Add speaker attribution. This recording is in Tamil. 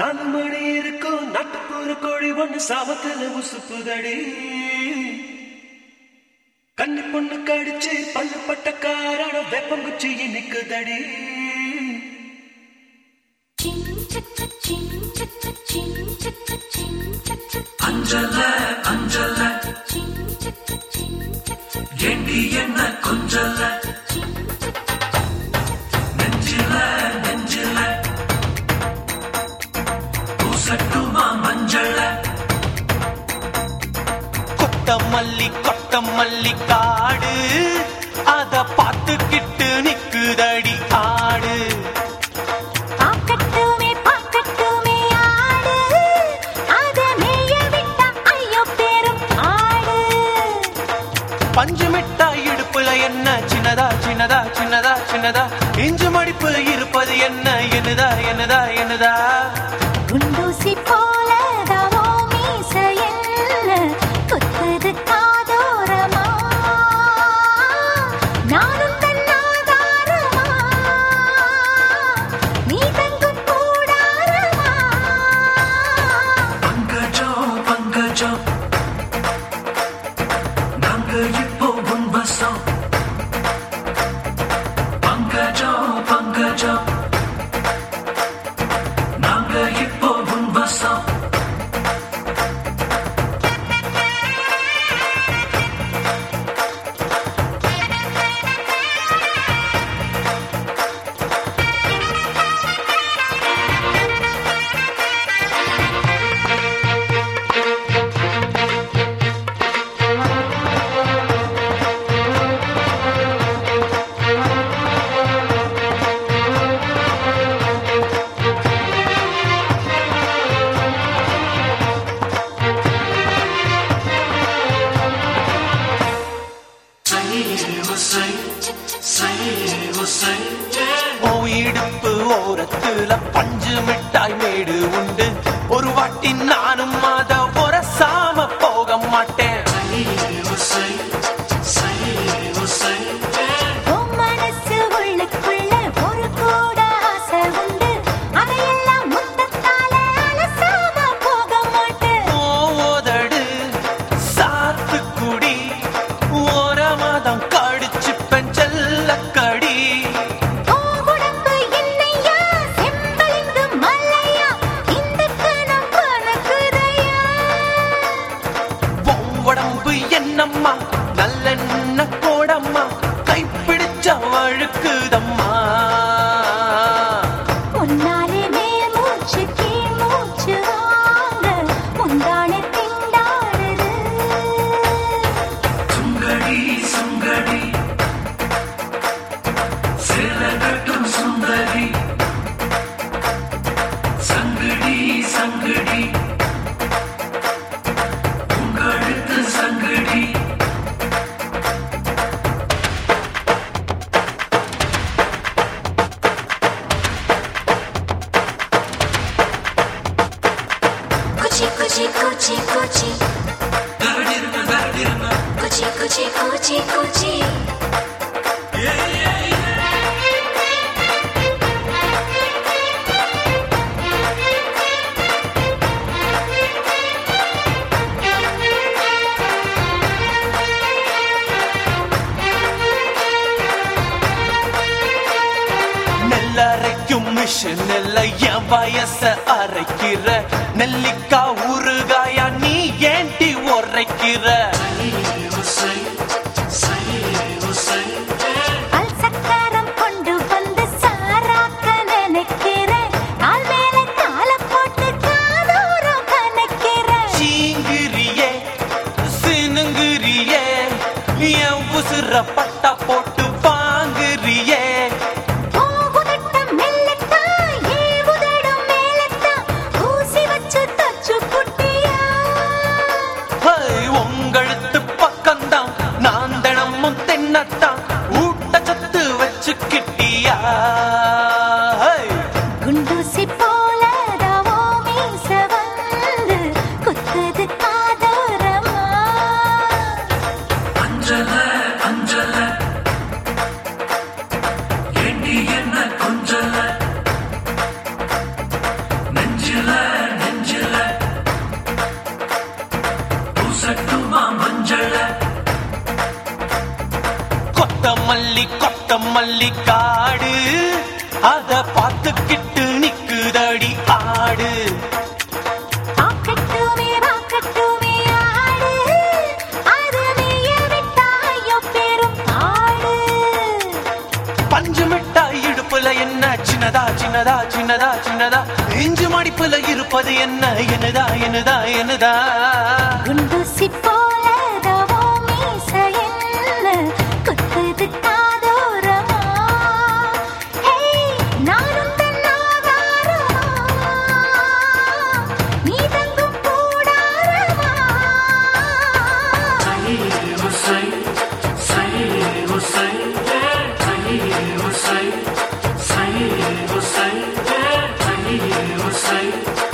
Speaker 1: நாலு மணி இருக்கும் நாட்டுப்புற கோழி ஒண்ணு சாமத்துல உசுப்புதடி கண்ணி பொண்ணு கடிச்சு பல்லு பட்ட காரான வெப்பங்குச்சி நிக்குதடி அஞ்சல அஞ்சல ஏண்டி என்ன கொஞ்சல நெஞ்சில நெஞ்சில பூசட்டுமா மஞ்சள
Speaker 2: கொத்தமல்லி கொத்தமல்லி காடு அத பார்த்துக்கிட்டு நிக்குதடி ஆடு
Speaker 3: பாக்கட்டுமே பாக்கட்டுமே ஆடு அத மேய விட்டா ஐயோ பெரும் ஆடு
Speaker 2: பஞ்சு மிட்டாய் இடுப்புல என்ன சின்னதா சின்னதா சின்னதா சின்னதா இஞ்சு மடிப்பு இருப்பது என்ன என்னதா என்னதா என்னதா
Speaker 3: குண்டூசி போல தவோ மீசையல்ல குத்துது காதோரமா நானும் தன்னாதாரமா நீ தங்கும் கூடாரமா
Speaker 1: பங்கஜம் பங்கஜம் நாங்க இப்போ உன் வசம் பங்கஜம் பங்கஜம் நாங்க இப்போ உன் வசம்
Speaker 2: ஓ இடுப்பு ஓரத்துல பஞ்சு மிட்டாய் மேடு உண்டு ஒரு வாட்டி நானும் அத உரசாம போக மாட்டேன்
Speaker 3: உன் மனசு உள்ளுக்குள்ள ஒரு கூட ஆசை உண்டு அதையெல்லாம் முத்தத்தால அலசாம போக மாட்டேன்
Speaker 2: ஓதடு சாத்துக்குடி ஓரமாதம் கடிச்சு பெஞ்சல்ல கடி
Speaker 3: உடம்பு என்னையா செம்பளிந்து மல்லையா இந்த கணம் கணக்குதையா
Speaker 2: உடம்பு என்னம்மா நல்லெண்ண கோடம்மா கைப்பிடிச்ச வழுக்குதம்மா
Speaker 3: உன்னாலே மேல் மூச்சு கீழ் மூச்சு வாங்க முந்தானை திண்டாடுது
Speaker 1: சுங்கடி சுங்கடி சேலகட்டும் சுந்தரி சங்கடி சங்கடி உங்களுக்கு சங்கடி
Speaker 3: குச்சி குச்சி குச்சி குச்சி
Speaker 1: கரடிருங்க கரடிருங்க
Speaker 3: குச்சி குச்சி குச்சி குச்சி
Speaker 2: நெல்லரைக்கும் மிஷின் இல்ல என் வயச அரைக்கிற நெல்லிக்கா ஊறுகாயா நீ ஏண்டி உரைக்கிற
Speaker 3: பல் சக்கரம் கொண்டு வந்து சாராக்க நினைக்கிறேன் கால் மேல கால போட்டு காதோரம் கணக்கிறேன்
Speaker 2: சீங்கிரியே சினுங்கிரியே என் உசுர பட்டா போட்டு வாங்குறியே
Speaker 3: பூவுதட்டம் மெல்லத்தான், ஏவுதடும் மேலத்தான், ஊசி வச்சு தச்சு புட்டியா.
Speaker 2: ஹை, உங்கள் மல்லிக்காடு அத பார்த்துக்கிட்டு நிக்குதடி ஆடு
Speaker 3: பாக்கட்டுமே பாக்கட்டுமே ஆடு அது நீய விட்டா ஐயோ பெரும் ஆடு
Speaker 2: பஞ்சு மிட்டாய் இடுப்புல என்ன சின்னதா சின்னதா சின்னதா சின்னதா இஞ்சு மடிப்புல இருப்பது என்ன என்னதா என்னதா என்னதா
Speaker 3: குண்டூசி போல தவோ மீச என்ன குத்துது காதோரமா ஹே நானும் தன்னாதாரமா நீ தங்கும் கூடாரமா
Speaker 1: Say,